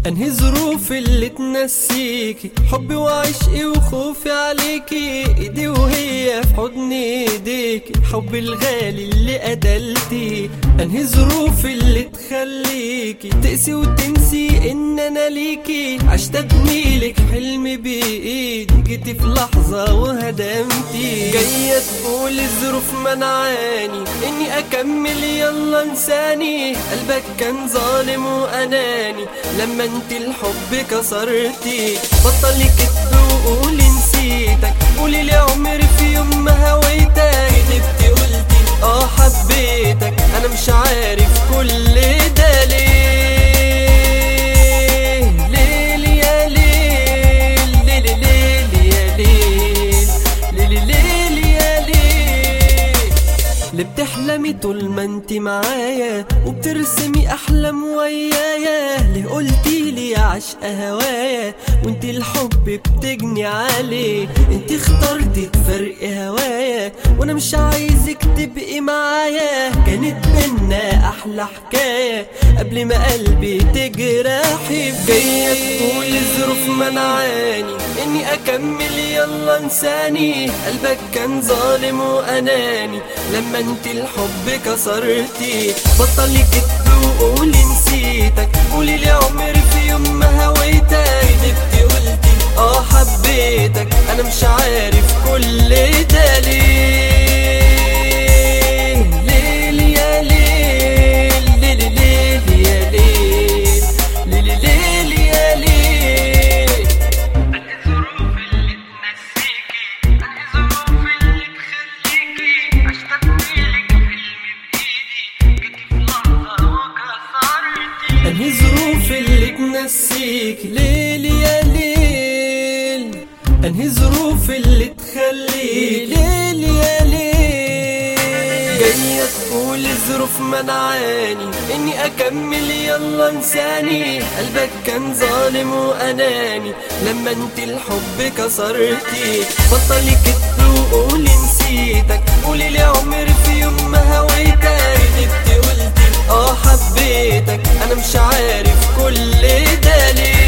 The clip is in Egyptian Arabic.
انهي ظروف اللي تنسيكي حبي وعشقي وخوفي عليكي ايدي وهي في حضن ايديكي حبي الغالي اللي قتلتي انهي ظروف اللي تخليكي تقسي وتنسي ان انا ليكي عشت ابنيلك حلمي بايدي جيتي في لحظة وهدمتي جاية تقول الظروف منعاني اني اكمل يلا انساني قلبك كان ظالم واناني لما انت الحب كسرتي بطلي كدب وقولي نسيتك قولي لي عمري في يوم ما هويتك كدبتي قلتي اه حبيتك انا مش عارف كل ده ليه ليل يا ليل ليل ليل يا ليل ليل ليل يا ليل اللي بتحلمي طول ما انت معايا وبترسمي احلام ويايا ليه قلتي لي يا عشق هوايا وانت الحب بتجني عليه انت اخترتي تفرقي هوايا وانا مش عايزك تبقي معايا كانت بينا احلى حكايه قبل ما قلبي تجرحي جايه تقول الظروف منعاني اني اكمل يلا انساني قلبك كان ظالم واناني لما انت الحب كسرتي بطلي كدب وقولي نسيتك قولي لي عمري في يوم ما هويتك كدبتي قلتي اه حبيتك انا مش عارف كل ده ليه ليل يا ليل ليل ليل يا ليل ليل ليل يا ليل الظروف اللي تنسيكي الظروف اللي تخليكي اشتقتلك حلمي بايدي جيتي في لحظة وكسرتي انهي ظروف اللي تنسيك ليل يا ليل انهي ظروف اللي تخليك ليل يا ليل جاية تقول الظروف منعاني اني اكمل يلا انساني قلبك كان ظالم واناني لما انت الحب كسرتي بطلي كدب وقولي نسيتك قولي لي عمري في يوم ما هويتك كدبتي قلتي اه حبيتك انا مش عارف كل ده ليه